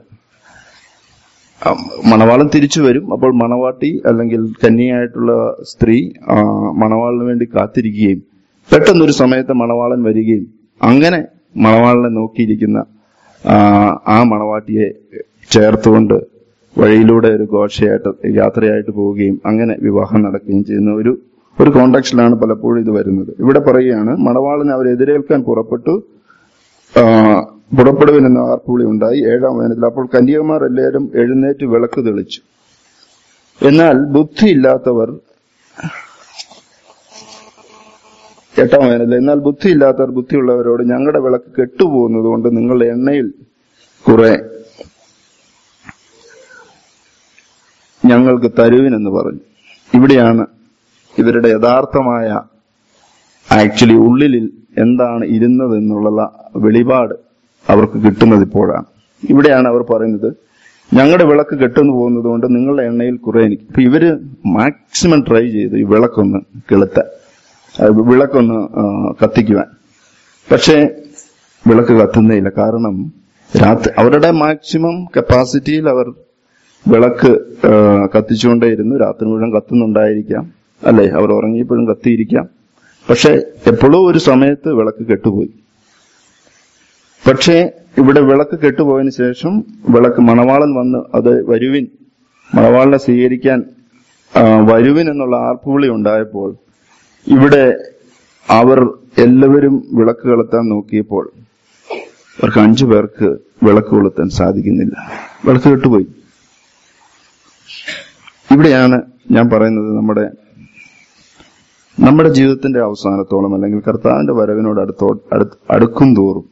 ആ, മണവാളൻ തിരിച്ചു വരും അപ്പോൾ മണവാട്ടി അല്ലെങ്കിൽ കന്യയായിട്ടുള്ള സ്ത്രീ ആ, മണവാളിന് വേണ്ടി കാത്തിരിക്കുകയും പെട്ടെന്നൊരു സമയത്ത് മണവാളൻ വരികയും അങ്ങനെ മണവാളിനെ നോക്കിയിരിക്കുന്ന ആ, ആ മണവാട്ടിയെ ചേർത്തുകൊണ്ട് വഴിയിലൂടെ ഒരു ഘോഷയായിട്ട് യാത്രയായിട്ട് പോവുകയും അങ്ങനെ വിവാഹം നടക്കുകയും ചെയ്യുന്ന ഒരു ഒരു കോണ്ടാക്സിലാണ് പലപ്പോഴും ഇത് വരുന്നത് ഇവിടെ പറയുകയാണ് മണവാളൻ അവരെ എതിരേൽക്കാൻ പുറപ്പെട്ടു ആ, പുറപ്പെടുവിനെന്ന ആർപ്പുളി ഉണ്ടായി ഏഴാം വേനത്തിൽ അപ്പോൾ കന്യകമാർ എല്ലാവരും എഴുന്നേറ്റ് വിളക്ക് തെളിച്ചു എന്നാൽ ബുദ്ധിയില്ലാത്തവർ എട്ടാം വേനൽ എന്നാൽ ബുദ്ധിയില്ലാത്തവർ ബുദ്ധിയുള്ളവരോട് ഞങ്ങളുടെ വിളക്ക് കെട്ടുപോകുന്നത് കൊണ്ട് നിങ്ങളുടെ എണ്ണയിൽ കുറെ ഞങ്ങൾക്ക് തരുവിനെന്ന് പറഞ്ഞു ഇവിടെയാണ് ഇവരുടെ യഥാർത്ഥമായ ആക്ച്വലി ഉള്ളിൽ എന്താണ് ഇരുന്നത് എന്നുള്ള വെളിപാട് അവർക്ക് കിട്ടുന്നത് ഇപ്പോഴാണ് ഇവിടെയാണ് അവർ പറയുന്നത് ഞങ്ങളുടെ വിളക്ക് കെട്ടുന്നു പോകുന്നത് കൊണ്ട് നിങ്ങളുടെ എണ്ണയിൽ കുറെ എനിക്ക് ഇപ്പൊ ഇവര് മാക്സിമം ട്രൈ ചെയ്തു ഈ വിളക്കൊന്ന് കെളുത്താൻ അത് വിളക്കൊന്ന് ആ, കത്തിക്കുവാൻ പക്ഷേ വിളക്ക് കത്തുന്നേയില്ല കാരണം രാത്രി അവരുടെ മാക്സിമം കപ്പാസിറ്റിയിൽ അവർ വിളക്ക് ആ, കത്തിച്ചുകൊണ്ടേയിരുന്നു രാത്രി മുഴുവൻ കത്തുന്നുണ്ടായിരിക്കാം അല്ലെ അവർ ഉറങ്ങിയപ്പോഴും കത്തിയിരിക്കാം പക്ഷെ എപ്പോഴോ ഒരു സമയത്ത് വിളക്ക് കെട്ടുപോയി പക്ഷേ ഇവിടെ വിളക്ക് കെട്ടുപോയതിനു ശേഷം വിളക്ക് മണവാളൻ വന്ന് അത് വരുവിൻ മണവാളിനെ സ്വീകരിക്കാൻ ആ, വരുവിൻ എന്നുള്ള ആർപ്പുവിളി ഉണ്ടായപ്പോൾ ഇവിടെ അവർ എല്ലാവരും വിളക്ക് കൊളുത്താൻ നോക്കിയപ്പോൾ അവർക്ക് അഞ്ചു പേർക്ക് വിളക്ക് കൊളുത്താൻ സാധിക്കുന്നില്ല വിളക്ക് കെട്ടുപോയി ഇവിടെയാണ് ഞാൻ പറയുന്നത് നമ്മുടെ നമ്മുടെ ജീവിതത്തിന്റെ അവസാനത്തോളം അല്ലെങ്കിൽ കർത്താവിന്റെ വരവിനോട് അടുത്തോ അടുത്ത് അടുക്കും തോറും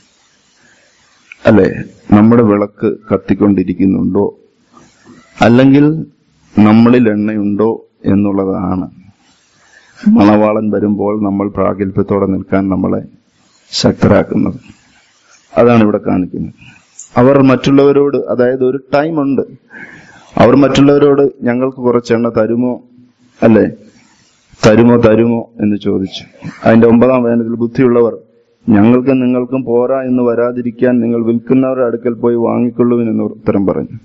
അല്ലെ നമ്മുടെ വിളക്ക് കത്തിക്കൊണ്ടിരിക്കുന്നുണ്ടോ അല്ലെങ്കിൽ നമ്മളിൽ എണ്ണയുണ്ടോ എന്നുള്ളതാണ് മണവാളൻ വരുമ്പോൾ നമ്മൾ പ്രാഗൽഭ്യത്തോടെ നിൽക്കാൻ നമ്മളെ ശക്തരാക്കുന്നത് അതാണ് ഇവിടെ കാണിക്കുന്നത് അവർ മറ്റുള്ളവരോട് അതായത് ഒരു ടൈം ഉണ്ട് അവർ മറ്റുള്ളവരോട് ഞങ്ങൾക്ക് കുറച്ച് എണ്ണ തരുമോ അല്ലെ തരുമോ തരുമോ എന്ന് ചോദിച്ചു അതിന്റെ ഒമ്പതാം വേനത്തിൽ ബുദ്ധിയുള്ളവർ ഞങ്ങൾക്കും നിങ്ങൾക്കും പോരാ എന്ന് വരാതിരിക്കാൻ നിങ്ങൾ വിൽക്കുന്നവരുടെ അടുക്കൽ പോയി വാങ്ങിക്കൊള്ളുവിൻ എന്ന് ഉത്തരം പറഞ്ഞു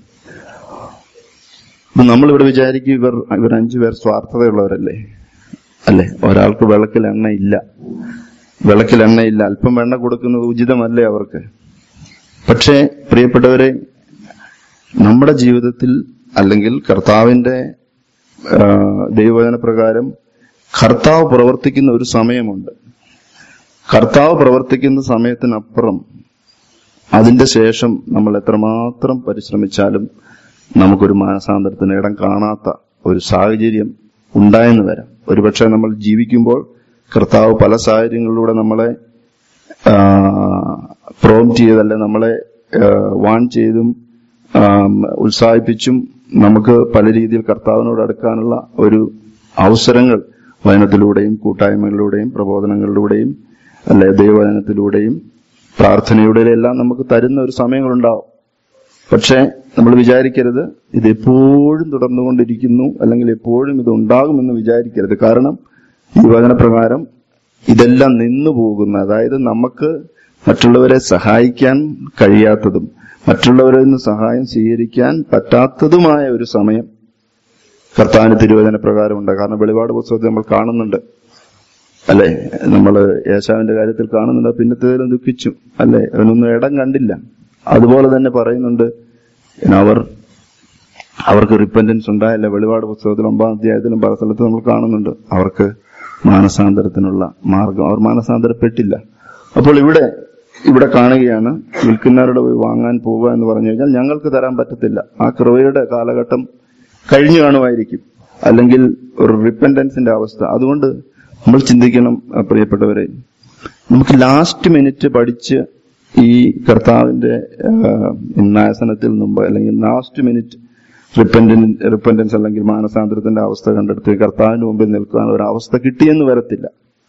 അപ്പൊ നമ്മളിവിടെ വിചാരിക്കും ഇവർ ഇവർ അഞ്ചുപേർ സ്വാർത്ഥതയുള്ളവരല്ലേ അല്ലെ ഒരാൾക്ക് വിളക്കിൽ എണ്ണയില്ല വിളക്കിൽ എണ്ണയില്ല അല്പം എണ്ണ കൊടുക്കുന്നത് ഉചിതമല്ലേ അവർക്ക് പക്ഷേ പ്രിയപ്പെട്ടവരെ നമ്മുടെ ജീവിതത്തിൽ അല്ലെങ്കിൽ കർത്താവിന്റെ ആ, ദൈവവചന പ്രകാരം കർത്താവ് പ്രവർത്തിക്കുന്ന ഒരു സമയമുണ്ട് കർത്താവ് പ്രവർത്തിക്കുന്ന സമയത്തിനപ്പുറം അതിന്റെ ശേഷം നമ്മൾ എത്രമാത്രം പരിശ്രമിച്ചാലും നമുക്കൊരു മാനസാന്തരത്തിന് ഇടം കാണാത്ത ഒരു സാഹചര്യം ഉണ്ടായെന്ന് വരാം ഒരുപക്ഷെ നമ്മൾ ജീവിക്കുമ്പോൾ കർത്താവ് പല സാഹചര്യങ്ങളിലൂടെ നമ്മളെ പ്രോംറ്റ് ചെയ്തല്ല നമ്മളെ വാൺ ചെയ്തും ആം, ഉത്സാഹിപ്പിച്ചും നമുക്ക് പല രീതിയിൽ കർത്താവിനോട് അടുക്കാനുള്ള ഒരു അവസരങ്ങൾ വചനത്തിലൂടെയും കൂട്ടായ്മകളിലൂടെയും പ്രബോധനങ്ങളിലൂടെയും അല്ലെ ദൈവവചനത്തിലൂടെയും പ്രാർത്ഥനയുടെയും എല്ലാം നമുക്ക് തരുന്ന ഒരു സമയങ്ങളുണ്ടാവും പക്ഷേ നമ്മൾ വിചാരിക്കരുത് ഇത് എപ്പോഴും തുടർന്നുകൊണ്ടിരിക്കുന്നു അല്ലെങ്കിൽ എപ്പോഴും ഇത് ഉണ്ടാകുമെന്ന് വിചാരിക്കരുത് കാരണം ഈ വചനപ്രകാരം ഇതെല്ലാം നിന്നു പോകുന്ന അതായത് നമുക്ക് മറ്റുള്ളവരെ സഹായിക്കാൻ കഴിയാത്തതും മറ്റുള്ളവരിൽ നിന്ന് സഹായം സ്വീകരിക്കാൻ പറ്റാത്തതുമായ ഒരു സമയം കർത്താവിന് തിരുവചന പ്രകാരമുണ്ട് കാരണം വെളിപാട് പുസ്തകത്തിൽ നമ്മൾ കാണുന്നുണ്ട് അല്ലെ നമ്മള് യേശാവിന്റെ കാര്യത്തിൽ കാണുന്നുണ്ട് പിന്നത്തേതിലും ദുഃഖിച്ചു അല്ലെ അവനൊന്നും ഇടം കണ്ടില്ല അതുപോലെ തന്നെ പറയുന്നുണ്ട് പിന്നെ അവർ അവർക്ക് റിപ്പൻറ്റൻസ് ഉണ്ടായില്ല വെളിപാട് പുസ്തകത്തിൽ ഒമ്പതാം അധ്യായത്തിലും പല സ്ഥലത്തും നമ്മൾ കാണുന്നുണ്ട് അവർക്ക് മാനസാന്തരത്തിനുള്ള മാർഗം അവർ മാനസാന്തരപ്പെട്ടില്ല അപ്പോൾ ഇവിടെ ഇവിടെ കാണുകയാണ് വിൽക്കുന്നവരുടെ പോയി വാങ്ങാൻ പോവുക എന്ന് പറഞ്ഞു കഴിഞ്ഞാൽ ഞങ്ങൾക്ക് തരാൻ പറ്റത്തില്ല ആ കൃപയുടെ കാലഘട്ടം കഴിഞ്ഞു കാണുമായിരിക്കും അല്ലെങ്കിൽ ഒരു റിപ്പൻറ്റൻസിന്റെ അവസ്ഥ അതുകൊണ്ട് നമ്മൾ ചിന്തിക്കണം ആ, പ്രിയപ്പെട്ടവരെ നമുക്ക് ലാസ്റ്റ് മിനിറ്റ് പഠിച്ച് ഈ കർത്താവിന്റെ ന്യാസനത്തിൽ മുമ്പ് അല്ലെങ്കിൽ ലാസ്റ്റ് മിനിറ്റ് റിപ്പൻറ്റൻ റിപ്പൻറ്റൻസ് അല്ലെങ്കിൽ മാനസാന്തരത്തിന്റെ അവസ്ഥ കണ്ടെടുത്ത് കർത്താവിന്റെ മുമ്പിൽ നിൽക്കാൻ ഒരു അവസ്ഥ കിട്ടിയെന്ന് വരത്തില്ല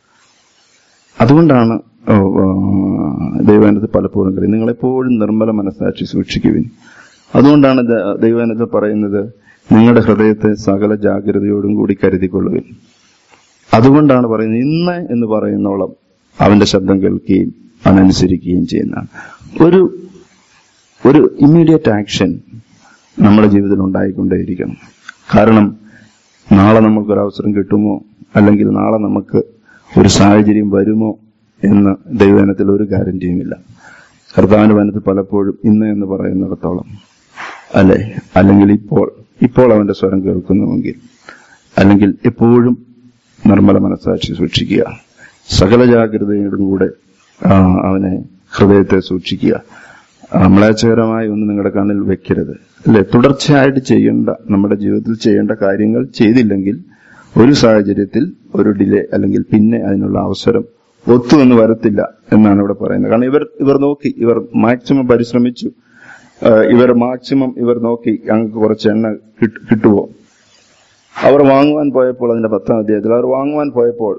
അതുകൊണ്ടാണ് ഓ, ആ, ദൈവവചനത്തിൽ പലപ്പോഴും പറയും നിങ്ങളെപ്പോഴും നിർമ്മല മനസ്സാക്ഷി സൂക്ഷിക്കുവിൻ അതുകൊണ്ടാണ് ദ- ദൈവവചനത്തിൽ പറയുന്നത് നിങ്ങളുടെ ഹൃദയത്തെ സകല ജാഗ്രതയോടും കൂടി കരുതിക്കൊള്ളുവിൻ അതുകൊണ്ടാണ് പറയുന്നത് ഇന്ന് എന്ന് പറയുന്നോളം അവന്റെ ശബ്ദം കേൾക്കുകയും അവനനുസരിക്കുകയും ചെയ്യുന്നതാണ് ഒരു ഒരു ഇമ്മീഡിയറ്റ് ആക്ഷൻ നമ്മുടെ ജീവിതത്തിൽ ഉണ്ടായിക്കൊണ്ടേയിരിക്കണം കാരണം നാളെ നമുക്കൊരു അവസരം കിട്ടുമോ അല്ലെങ്കിൽ നാളെ നമുക്ക് ഒരു സാഹചര്യം വരുമോ എന്ന് ദൈവജനത്തിൽ ഒരു ഗ്യാരണ്ടിയുമില്ല കർത്താവിന്റെ വനത്തിൽ പലപ്പോഴും ഇന്ന് എന്ന് പറയുന്നിടത്തോളം അല്ലെ അല്ലെങ്കിൽ ഇപ്പോൾ ഇപ്പോൾ അവന്റെ സ്വരം കേൾക്കുന്നുവെങ്കിൽ അല്ലെങ്കിൽ എപ്പോഴും നിർമ്മല മനസ്സാക്ഷി സൂക്ഷിക്കുക സകല ജാഗ്രതയോടും കൂടെ ആ, അവനെ ഹൃദയത്തെ സൂക്ഷിക്കുക അമ്ലാചകരമായ ഒന്നും നിങ്ങളുടെ കണ്ണിൽ വെക്കരുത് അല്ലെ തുടർച്ചയായിട്ട് ചെയ്യേണ്ട നമ്മുടെ ജീവിതത്തിൽ ചെയ്യേണ്ട കാര്യങ്ങൾ ചെയ്തില്ലെങ്കിൽ ഒരു സാഹചര്യത്തിൽ ഒരു ഡിലേ അല്ലെങ്കിൽ പിന്നെ അതിനുള്ള അവസരം ഒത്തു എന്ന് വരത്തില്ല എന്നാണ് ഇവിടെ പറയുന്നത് കാരണം ഇവർ ഇവർ നോക്കി ഇവർ മാക്സിമം പരിശ്രമിച്ചു ആ, ഇവർ മാക്സിമം ഇവർ നോക്കി ഞങ്ങൾക്ക് കുറച്ച് എണ്ണ കിട്ട- കിട്ടുമോ അവർ വാങ്ങുവാൻ പോയപ്പോൾ അതിന്റെ പത്താം അധ്യായത്തിൽ അവർ വാങ്ങുവാൻ പോയപ്പോൾ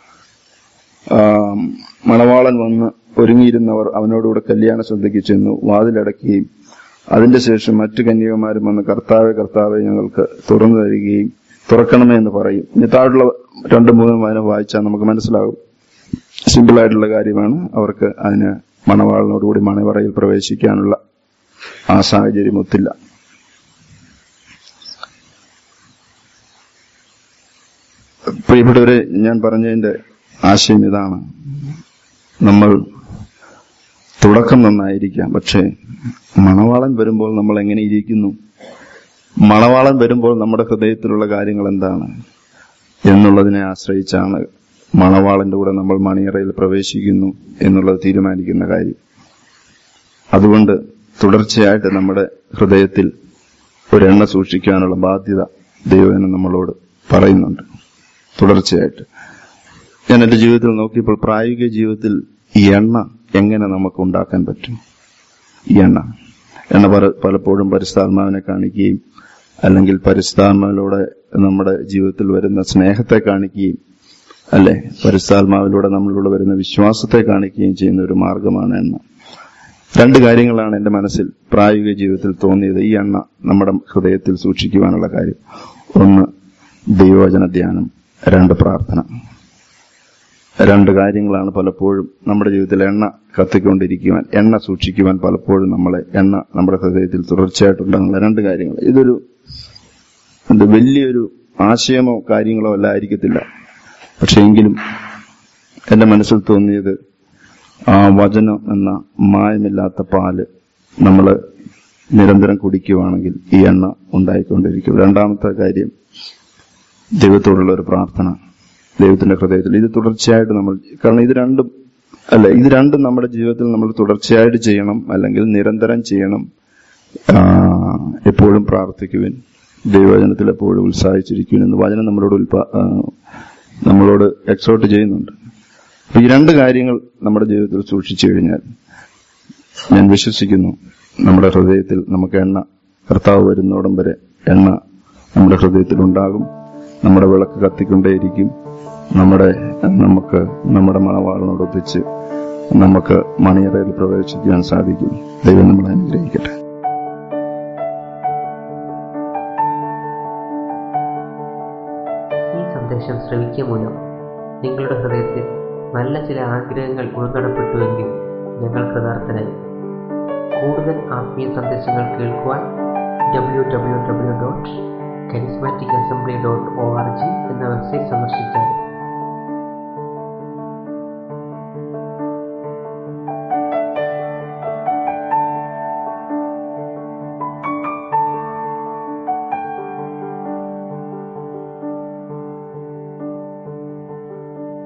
ആ, മണവാളൻ വന്ന് ഒരുങ്ങിയിരുന്നവർ അവനോടുകൂടെ കല്യാണ ശ്രദ്ധയ്ക്ക് ചെന്നു വാതിലടക്കുകയും അതിന്റെ ശേഷം മറ്റു കന്യകമാരും വന്ന് കർത്താവെ കർത്താവെ ഞങ്ങൾക്ക് തുറന്നു തരികയും തുറക്കണമേ എന്ന് പറയും ഇനി താഴെയുള്ള രണ്ടും മൂന്നും വായന വായിച്ചാൽ നമുക്ക് മനസ്സിലാകും സിമ്പിൾ ആയിട്ടുള്ള കാര്യമാണ് അവർക്ക് അതിന് മണവാളിനോടുകൂടി മണവറയിൽ പ്രവേശിക്കാനുള്ള ആ സാഹചര്യം ഒത്തില്ല പ്രിയപ്പെട്ടവരെ ഞാൻ പറഞ്ഞതിന്റെ ആശയം ഇതാണ് നമ്മൾ തുടക്കം നന്നായിരിക്കാം പക്ഷേ മണവാളൻ വരുമ്പോൾ നമ്മൾ എങ്ങനെ ഇരിക്കുന്നു മണവാളൻ വരുമ്പോൾ നമ്മുടെ ഹൃദയത്തിലുള്ള കാര്യങ്ങൾ എന്താണ് എന്നുള്ളതിനെ ആശ്രയിച്ചാണ് മണവാളന്റെ കൂടെ നമ്മൾ മണിയറയിൽ പ്രവേശിക്കുന്നു എന്നുള്ളത് തീരുമാനിക്കുന്ന കാര്യം അതുകൊണ്ട് തുടർച്ചയായിട്ട് നമ്മുടെ ഹൃദയത്തിൽ ഒരെണ്ണ സൂക്ഷിക്കാനുള്ള ബാധ്യത ദൈവം നമ്മളോട് പറയുന്നുണ്ട് തുടർച്ചയായിട്ട് ഞാൻ എന്റെ ജീവിതത്തിൽ നോക്കിയപ്പോൾ പ്രായോഗിക ജീവിതത്തിൽ ഈ എണ്ണ എങ്ങനെ നമുക്ക് ഉണ്ടാക്കാൻ പറ്റും ഈ എണ്ണ എണ്ണ പല പലപ്പോഴും പരിശുദ്ധാത്മാവിനെ കാണിക്കുകയും അല്ലെങ്കിൽ പരിശുദ്ധാത്മാവിലൂടെ നമ്മുടെ ജീവിതത്തിൽ വരുന്ന സ്നേഹത്തെ കാണിക്കുകയും അല്ലെ പരിശുദ്ധാത്മാവിലൂടെ നമ്മളിലൂടെ വരുന്ന വിശ്വാസത്തെ കാണിക്കുകയും ചെയ്യുന്ന ഒരു മാർഗമാണ് എണ്ണ രണ്ട് കാര്യങ്ങളാണ് എന്റെ മനസ്സിൽ പ്രായോഗിക ജീവിതത്തിൽ തോന്നിയത് ഈ എണ്ണ നമ്മുടെ ഹൃദയത്തിൽ സൂക്ഷിക്കുവാനുള്ള കാര്യം ഒന്ന് ദൈവവചന ധ്യാനം രണ്ട് പ്രാർത്ഥന രണ്ട് കാര്യങ്ങളാണ് പലപ്പോഴും നമ്മുടെ ജീവിതത്തിൽ എണ്ണ കത്തിക്കൊണ്ടിരിക്കുവാൻ എണ്ണ സൂക്ഷിക്കുവാൻ പലപ്പോഴും നമ്മളെ എണ്ണ നമ്മുടെ ഹൃദയത്തിൽ തുടർച്ചയായിട്ടുണ്ടാകുന്ന രണ്ട് കാര്യങ്ങൾ ഇതൊരു എന്ത് വലിയൊരു ആശയമോ കാര്യങ്ങളോ അല്ല ആയിരിക്കത്തില്ല പക്ഷെ എങ്കിലും എന്റെ മനസ്സിൽ തോന്നിയത് ആ വചനം എന്ന മായമില്ലാത്ത പാല് നമ്മൾ നിരന്തരം കുടിക്കുവാണെങ്കിൽ ഈ എണ്ണ ഉണ്ടായിക്കൊണ്ടിരിക്കും രണ്ടാമത്തെ കാര്യം ദൈവത്തോടുള്ള ഒരു പ്രാർത്ഥന ദൈവത്തിന്റെ ഹൃദയത്തിൽ ഇത് തുടർച്ചയായിട്ട് നമ്മൾ കാരണം ഇത് രണ്ടും അല്ല ഇത് രണ്ടും നമ്മുടെ ജീവിതത്തിൽ നമ്മൾ തുടർച്ചയായിട്ട് ചെയ്യണം അല്ലെങ്കിൽ നിരന്തരം ചെയ്യണം ആ, എപ്പോഴും പ്രാർത്ഥിക്കുവിൻ ദൈവവചനത്തിൽ എപ്പോഴും ഉത്സാഹിച്ചിരിക്കുവിൻ എന്ന് വചനം നമ്മളോട് ഉൽപാ ആ, നമ്മളോട് എക്സോർട്ട് ചെയ്യുന്നുണ്ട് അപ്പൊ ഈ രണ്ട് കാര്യങ്ങൾ നമ്മുടെ ജീവിതത്തിൽ സൂക്ഷിച്ചു കഴിഞ്ഞാൽ ഞാൻ വിശ്വസിക്കുന്നു നമ്മുടെ ഹൃദയത്തിൽ നമുക്ക് എണ്ണ കർത്താവ് വരുന്നോടം വരെ എണ്ണ നമ്മുടെ ഹൃദയത്തിൽ ഉണ്ടാകും നമ്മുടെ വിളക്ക് കത്തിക്കൊണ്ടേയിരിക്കും നമ്മുടെ നമുക്ക് നമ്മുടെ മണവാളിനോടൊത്തിച്ച് നമുക്ക് മണിയറയിൽ പ്രവേശിക്കാൻ സാധിക്കും ദൈവം നമ്മളെ അനുഗ്രഹിക്കട്ടെ ഈ സന്ദേശം ശ്രവിക്കുക മൂലം നിങ്ങളുടെ ഹൃദയത്തിൽ നല്ല ചില ആഗ്രഹങ്ങൾ ഉൾനടപ്പെട്ടുവെങ്കിൽ ഞങ്ങൾ കൃതാർത്ഥനായി കൂടുതൽ ആത്മീയ സന്ദേശങ്ങൾ കേൾക്കുവാൻ W W W dot charismatic assembly dot O R G എന്ന വെബ്സൈറ്റ് സന്ദർശിച്ചാൽ